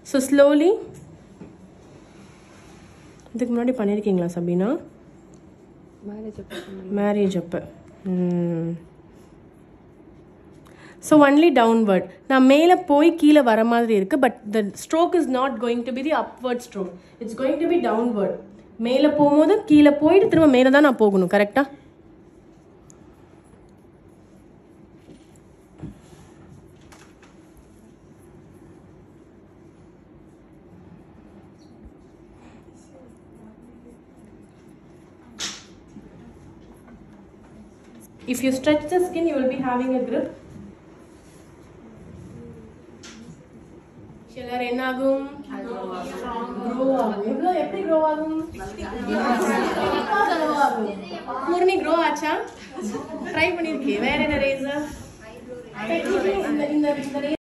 So slowly இதுக்கு முன்னாடி பண்ணியிருக்கீங்களா சபீனா மேரேஜ் மேரேஜ் அப்போ ஸோ ஒன்லி டவுன்வர்ட் நான் மேலே போய் கீழே வர மாதிரி இருக்கு but the stroke is not going to be the upward stroke it's going to be downward மேலே போகும்போது கீழே போயிட்டு திரும்ப மேலே தான் நான் போகணும் கரெக்டா If you stretch the skin, you will be having a grip. சிலர் என்ன ஆகும் Grow ஆகும் எவ்வளோ எப்படி க்ரோ ஆகும் Grow ஆகும் பூர்ணி க்ரோ ஆச்சா ட்ரை பண்ணிருக்கே வேற என்ன ரேசர் இந்த இந்த இந்த